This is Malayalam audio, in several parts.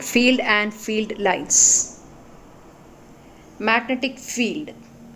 field and field lines magnetic field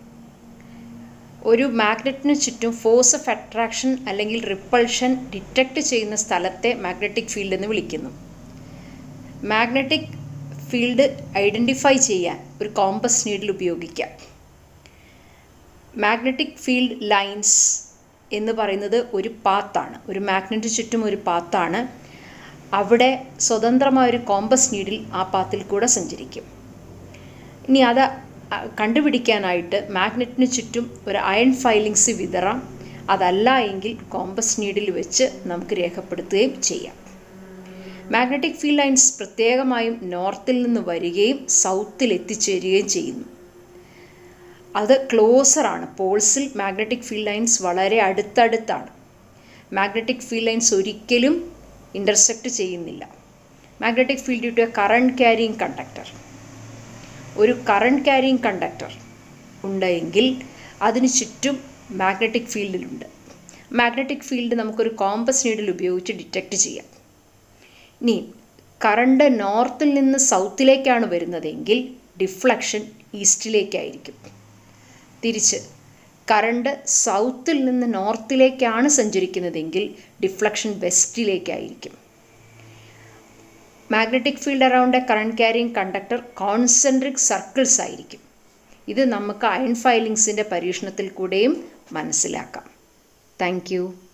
ഒരു മാഗ്നറ്റിന് ചുറ്റും ഫോഴ്സ് ഓഫ് അട്രാക്ഷൻ അല്ലെങ്കിൽ റിപ്പൾഷൻ ഡിറ്റക്റ്റ് ചെയ്യുന്ന സ്ഥലത്തെ മാഗ്നറ്റിക് ഫീൽഡ് എന്ന് വിളിക്കുന്നു മാഗ്നറ്റിക് ഫീൽഡ് ഐഡൻറ്റിഫൈ ചെയ്യാൻ ഒരു കോമ്പസ് നീഡിൽ ഉപയോഗിക്കാം മാഗ്നറ്റിക് ഫീൽഡ് ലൈൻസ് എന്ന് പറയുന്നത് ഒരു പാത്താണ് ഒരു മാഗ്നറ്റിന് ചുറ്റും ഒരു പാത്താണ് അവിടെ സ്വതന്ത്രമായ ഒരു കോമ്പസ് നീഡിൽ ആ പാത്തിൽ കൂടെ സഞ്ചരിക്കും ഇനി അത് കണ്ടുപിടിക്കാനായിട്ട് മാഗ്നറ്റിന് ചുറ്റും ഒരു അയൺ ഫൈലിങ്സ് വിതറാം അതല്ല എങ്കിൽ കോമ്പസ് നീഡിൽ വെച്ച് നമുക്ക് രേഖപ്പെടുത്തുകയും ചെയ്യാം മാഗ്നറ്റിക് ഫീൽഡ് ലൈൻസ് പ്രത്യേകമായും നോർത്തിൽ നിന്ന് വരികയും സൗത്തിൽ എത്തിച്ചേരുകയും ചെയ്യുന്നു അത് ക്ലോസറാണ് പോൾസിൽ മാഗ്നറ്റിക് ഫീൽഡ് ലൈൻസ് വളരെ അടുത്തടുത്താണ് മാഗ്നറ്റിക് ഫീൽഡ് ലൈൻസ് ഒരിക്കലും ഇൻ്റർസെക്റ്റ് ചെയ്യുന്നില്ല magnetic field due to a current carrying conductor ഒരു കറണ്ട് ക്യാരിയിങ് കണ്ടക്ടർ ഉണ്ടെങ്കിൽ അതിന് ചുറ്റും മാഗ്നറ്റിക് ഫീൽഡിലുണ്ട് മാഗ്നറ്റിക് ഫീൽഡ് നമുക്കൊരു കോമ്പസ് നീഡിൽ ഉപയോഗിച്ച് ഡിറ്റക്റ്റ് ചെയ്യാം ഇനി കറണ്ട് നോർത്തിൽ നിന്ന് സൗത്തിലേക്കാണ് വരുന്നതെങ്കിൽ ഡിഫ്ലക്ഷൻ ഈസ്റ്റിലേക്കായിരിക്കും തിരിച്ച് കറണ്ട് സൗത്തിൽ നിന്ന് നോർത്തിലേക്കാണ് സഞ്ചരിക്കുന്നതെങ്കിൽ ഡിഫ്ലക്ഷൻ വെസ്റ്റിലേക്കായിരിക്കും magnetic field around a current carrying conductor concentric circles ആയിരിക്കും ഇത് നമുക്ക് അയൺ ഫൈലിങ്സിൻ്റെ പരീക്ഷണത്തിൽ കൂടെയും മനസ്സിലാക്കാം താങ്ക്